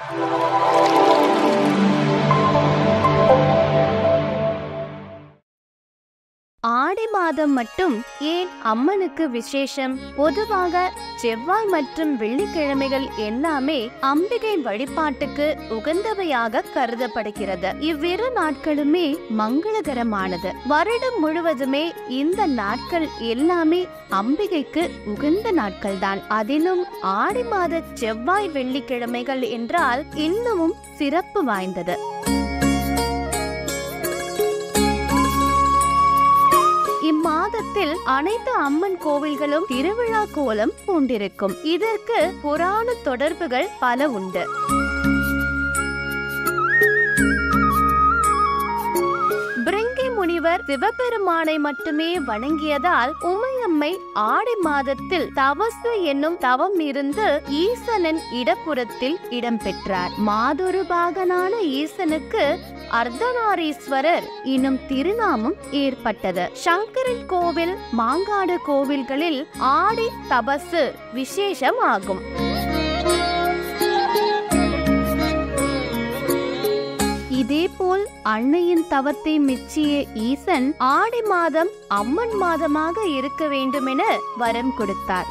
ஆடி மாதம் மட்டும் ஏன் அம்மனுக்கு விசேஷம் பொதுவாக செவ்வாய் மற்றும் வெள்ளிக்கிழமைகள் எல்லாமே அம்பிகை வழிபாட்டுக்கு உகந்தவையாக கருதப்படுகிறது இவ்விரு நாட்களுமே மங்களகரமானது வருடம் முழுவதுமே இந்த நாட்கள் எல்லாமே அம்பிகைக்கு உகந்த நாட்கள்தான் அதிலும் ஆடி மாத செவ்வாய் வெள்ளிக்கிழமைகள் என்றால் இன்னமும் சிறப்பு வாய்ந்தது இம்மாதத்தில் அனைத்து அம்மன் கோவில்களும் திருவிழா கோலம் பூண்டிருக்கும் இதற்கு புராண தொடர்புகள் பல உண்டு பிரிங்கி முனிவர் சிவபெருமானை மட்டுமே வணங்கியதால் உமையம்மை ஆடி மாதத்தில் தவசு என்னும் தவம் இருந்து ஈசனின் இடப்புறத்தில் இடம்பெற்றார் மாதொரு பாகனான ஈசனுக்கு அர்த்தநாரீஸ்வரர் எனும் திருநாமம் ஏற்பட்டது சங்கரன் கோவில் மாங்காடு கோவில்களில் ஆடி தபசு விசேஷம் ஆகும் இதேபோல் அன்னையின் தவத்தை மெச்சிய ஈசன் ஆடி மாதம் அம்மன் மாதமாக இருக்க வேண்டுமென வரம் கொடுத்தார்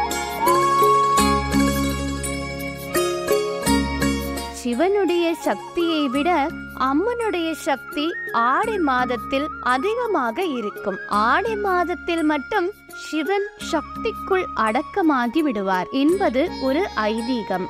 சிவனுடைய சக்தியை விட அம்மனுடைய சக்தி ஆடி மாதத்தில் அதிகமாக இருக்கும் ஆடி மாதத்தில் மட்டும் சிவன் சக்திக்குள் அடக்கமாகி விடுவார் என்பது ஒரு ஐதீகம்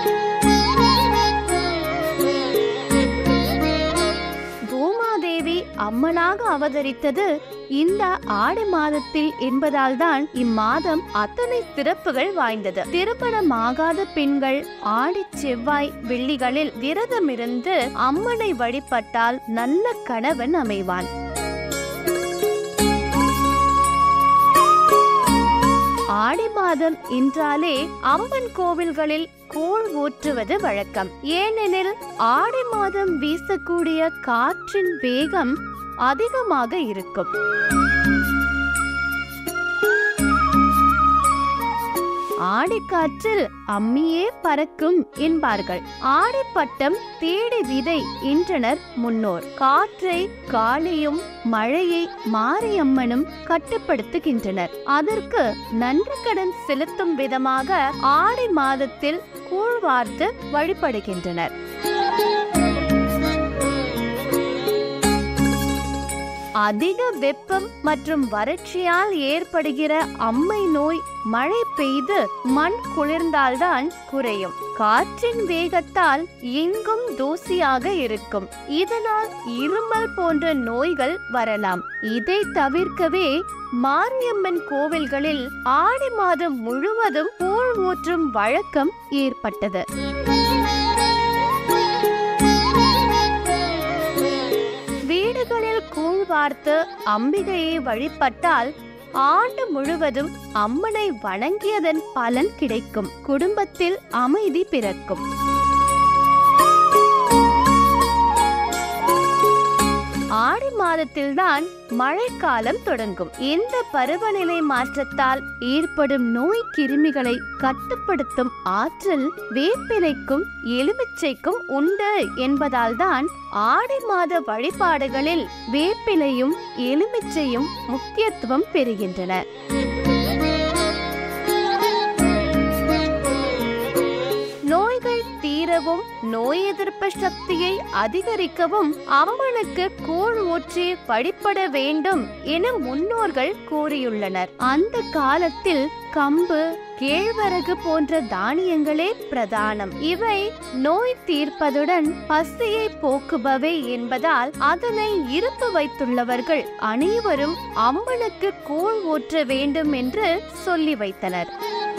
பூமாதேவி அம்மனாக அவதரித்தது இந்த ஆடி மாதத்தில் என்பதால்தான் இம்மாதம் அத்தனை சிறப்புகள் வாய்ந்தது திருமணமாகாத பெண்கள் ஆடி செவ்வாய் வெள்ளிகளில் விரதமிருந்து அம்மனை வழிபட்டால் நல்ல கணவன் அமைவான் ஆடி மாதம் என்றாலே அம்மன் கோவில்களில் கூழ் ஊற்றுவது வழக்கம் ஏனெனில் ஆடி மாதம் வீசக்கூடிய காற்றின் வேகம் அதிகமாக இருக்கும் ஆடிக்காற்றில் அம்மியே பறக்கும் என்பார்கள் ஆடிப்பட்டம் தேடி விதை என்றனர் முன்னோர் காற்றை காளியும் மழையை மாரியம்மனும் கட்டுப்படுத்துகின்றனர் அதற்கு நன்றி கடன் செலுத்தும் விதமாக ஆடி மாதத்தில் கூழ் வார்த்து வழிபடுகின்றனர் அதிக வெப்பம் மற்றும் வறட்சியால் ஏற்படுகிற அம்மை நோய் மழை பெய்து மண் குளிர்ந்தால்தான் குறையும் காற்றின் வேகத்தால் எங்கும் தூசியாக இருக்கும் இதனால் இருமல் போன்ற நோய்கள் வரலாம் இதை தவிர்க்கவே மாரியம்மன் கோவில்களில் ஆடி மாதம் முழுவதும் கூழ் ஊற்றும் வழக்கம் ஏற்பட்டது வீடுகளில் கூழ் வார்த்து அம்பிகையை வழிபட்டால் ஆண்டு முழுவதும் அம்மனை வணங்கியதன் பலன் கிடைக்கும் குடும்பத்தில் அமைதி பிறக்கும் ஆடி மாதத்தில்தான் மழைக்காலம் தொடங்கும் இந்த பருவநிலை மாற்றத்தால் ஏற்படும் நோய் கிருமிகளை கட்டுப்படுத்தும் ஆற்றல் வேப்பிலைக்கும் எலுமிச்சைக்கும் உண்டு என்பதால்தான் ஆடி மாத வழிபாடுகளில் வேப்பிலையும் எலுமிச்சையும் முக்கியத்துவம் பெறுகின்றன நோய்கள் தீரவும் நோய் எதிர்ப்பு சக்தியை அதிகரிக்கவும் அம்மனுக்கு கூழ் ஊற்றி வழிபட வேண்டும் என முன்னோர்கள் கூறியுள்ளனர் அந்த காலத்தில் கம்பு கேழ்வரகு போன்ற தானியங்களே பிரதானம் இவை நோய் தீர்ப்பதுடன் பசியை போக்குபவை என்பதால் அதனை இருப்பு வைத்துள்ளவர்கள் அனைவரும் அம்மனுக்கு கூழ் ஊற்ற வேண்டும் என்று சொல்லி வைத்தனர்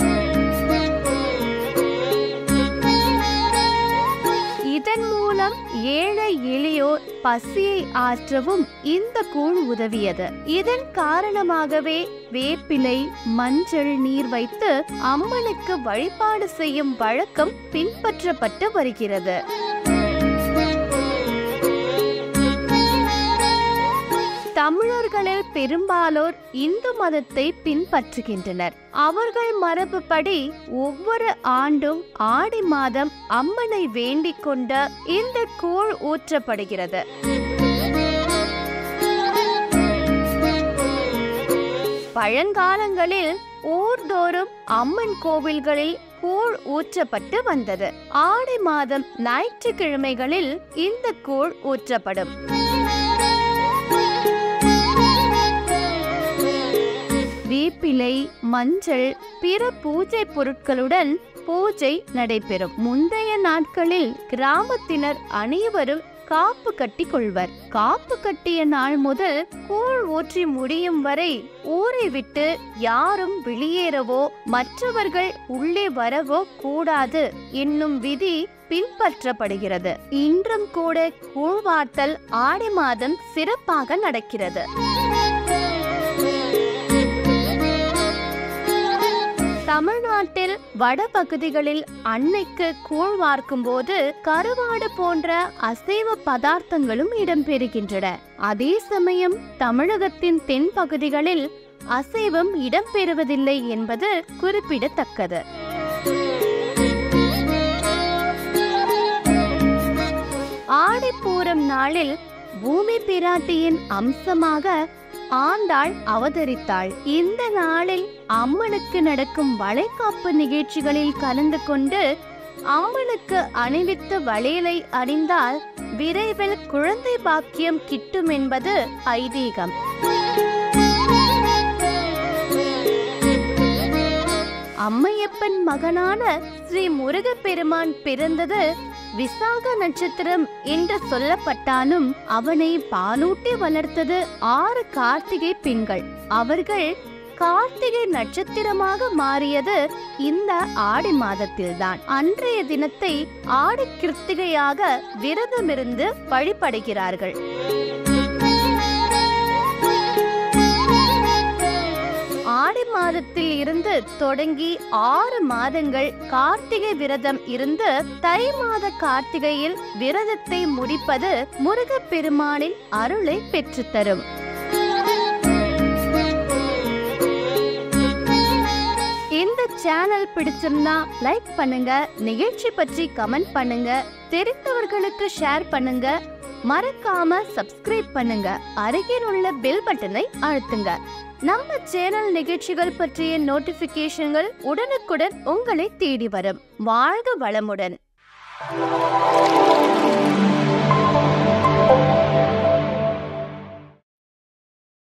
இதன் மூலம் ஏழை எளியோர் பசியை ஆற்றவும் இந்த கூழ் உதவியது இதன் காரணமாகவே வேப்பிலை மஞ்சள் நீர் வைத்து அம்மனுக்கு வழிபாடு செய்யும் வழக்கம் பின்பற்றப்பட்டு வருகிறது தமிழர்களில் பெரும்பாலோர் இந்து மதத்தை பின்பற்றுகின்றனர் அவர்கள் மரபுப்படி ஒவ்வொரு ஆண்டும் ஆடி மாதம் அம்மனை வேண்டிக் கொண்ட இந்த கூழ் ஊற்றப்படுகிறது பழங்காலங்களில் ஊர்தோறும் அம்மன் கோவில்களில் கூழ் ஊற்றப்பட்டு வந்தது ஆடி மாதம் ஞாயிற்றுக்கிழமைகளில் இந்த கூழ் ஊற்றப்படும் வேப்பிலை மஞ்சள் பிற பூஜை பொருட்களுடன் பூஜை நடைபெறும் முந்தைய நாட்களில் கிராமத்தினர் அனைவரும் காப்பு கட்டி கொள்வர் காப்பு கட்டிய நாள் முதல் கூழ் ஊற்றி முடியும் வரை ஊரை விட்டு யாரும் வெளியேறவோ மற்றவர்கள் உள்ளே வரவோ கூடாது என்னும் விதி பின்பற்றப்படுகிறது இன்றும் கூட கூழ்வார்த்தல் ஆடி மாதம் சிறப்பாக நடக்கிறது தமிழ்நாட்டில் வடபகுதிகளில் அன்னைக்கு கூழ் வார்க்கும் போது கருவாடு போன்ற அசைவ பதார்த்தங்களும் இடம்பெறுகின்றன அதே சமயம் தமிழகத்தின் தென் பகுதிகளில் அசைவம் இடம்பெறுவதில்லை என்பது குறிப்பிடத்தக்கது ஆடிப்பூரம் நாளில் பூமி பிராட்டியின் அம்சமாக ஆண்டாள் அவதரித்தாள் இந்த நாளில் அம்மனுக்கு நடக்கும் வளைகாப்பு நிகழ்ச்சிகளில் கலந்து கொண்டு அம்மனுக்கு அணிவித்த வளையலை அணிந்தால் விரைவில் குழந்தை பாக்கியம் கிட்டும் என்பது ஐதீகம் அம்மையப்பன் மகனான ஸ்ரீ முருகப்பெருமான் பிறந்தது விசாக நட்சத்திரம் என்று சொல்லப்பட்டாலும் அவனை பாலூட்டி வளர்த்தது ஆறு கார்த்திகை பெண்கள் அவர்கள் கார்த்திகை நட்சத்திரமாக மாறியது இந்த ஆடி மாதத்தில்தான் அன்றைய தினத்தை ஆடி கிருத்திகையாக விரதமிருந்து வழிபடுகிறார்கள் ஆடி மாதத்தில் இருந்து தொடங்கி ஆறு மாதங்கள் கார்த்திகை விரதம் இருந்து தை மாத கார்த்திகையில் விரதத்தை முடிப்பது முருகப்பெருமானின் அருளை பெற்றுத்தரும் இந்த சேனல் பிடிச்சிருந்தா லைக் பண்ணுங்க நிகழ்ச்சி பற்றி கமெண்ட் பண்ணுங்க தெரிந்தவர்களுக்கு ஷேர் பண்ணுங்க மறக்காம சப்ஸ்கிரைப் பண்ணுங்க அருகில் உள்ள பெல் பட்டனை அழுத்துங்க நம்ம சேனல் நிகழ்ச்சிகள் பற்றிய நோட்டிபிகேஷன்கள் உடனுக்குடன் உங்களை தேடி வரும் வாழ்க வளமுடன்